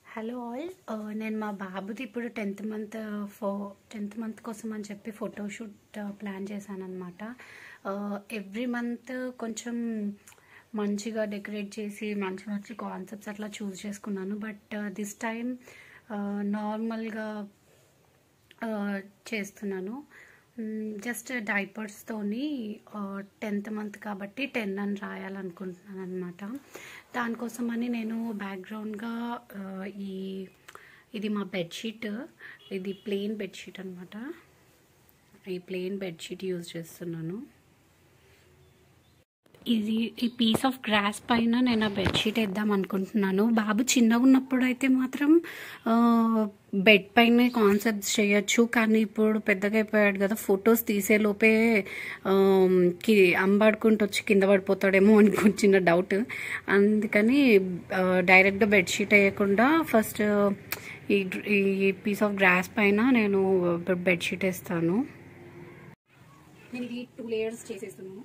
hello all నేను మా బాబుది ఇప్పుడు tenth month for tenth month కోసం అని చెప్పి ఫోటోషూట్ ప్లాన్ చేశాను అనమాట ఎవ్రీ మంత్ కొంచెం మంచిగా డెకరేట్ చేసి మంచి మంచి కాన్సెప్ట్స్ అట్లా చూస్ చేసుకున్నాను బట్ దిస్ టైం నార్మల్గా చేస్తున్నాను జస్ట్ డైపర్స్తోని టెన్త్ మంత్ కాబట్టి టెన్ అని రాయాలనుకుంటున్నాను అనమాట దానికోసమని నేను బ్యాక్గ్రౌండ్గా ఈ ఇది మా బెడ్షీట్ ఇది ప్లెయిన్ బెడ్షీట్ అనమాట ఈ ప్లెయిన్ బెడ్షీట్ యూజ్ చేస్తున్నాను ఇది ఈ పీస్ ఆఫ్ గ్రాస్ పైన నేను ఆ బెడ్షీట్ వేద్దాం అనుకుంటున్నాను బాబు చిన్నగా ఉన్నప్పుడు అయితే మాత్రం బెడ్ పైన కాన్సెప్ట్స్ చేయొచ్చు కానీ ఇప్పుడు పెద్దగా అయిపోయాడు కదా ఫొటోస్ తీసే లోపే కి అంబాడుకుంటూ వచ్చి కింద పడిపోతాడేమో అని చిన్న డౌట్ అందుకని డైరెక్ట్గా బెడ్షీట్ వేయకుండా ఫస్ట్ ఈ ఈ పీస్ ఆఫ్ గ్రాస్ పైన నేను బెడ్షీట్ వేస్తాను నేను ఇది టూ లేయర్స్ చేసేస్తున్నాను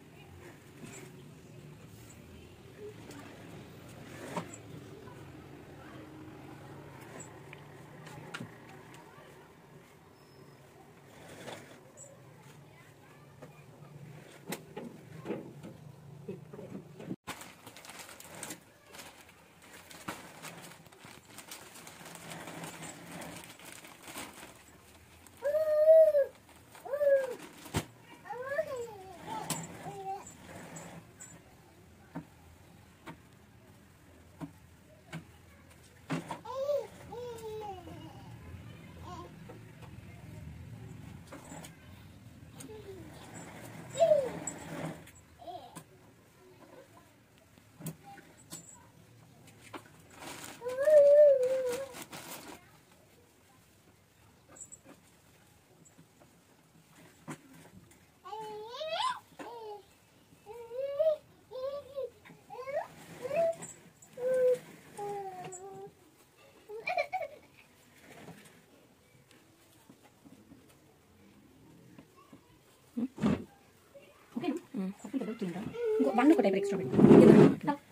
ఓకేనా వన్ ఒకటి ఎక్స్ట్రా పెట్టు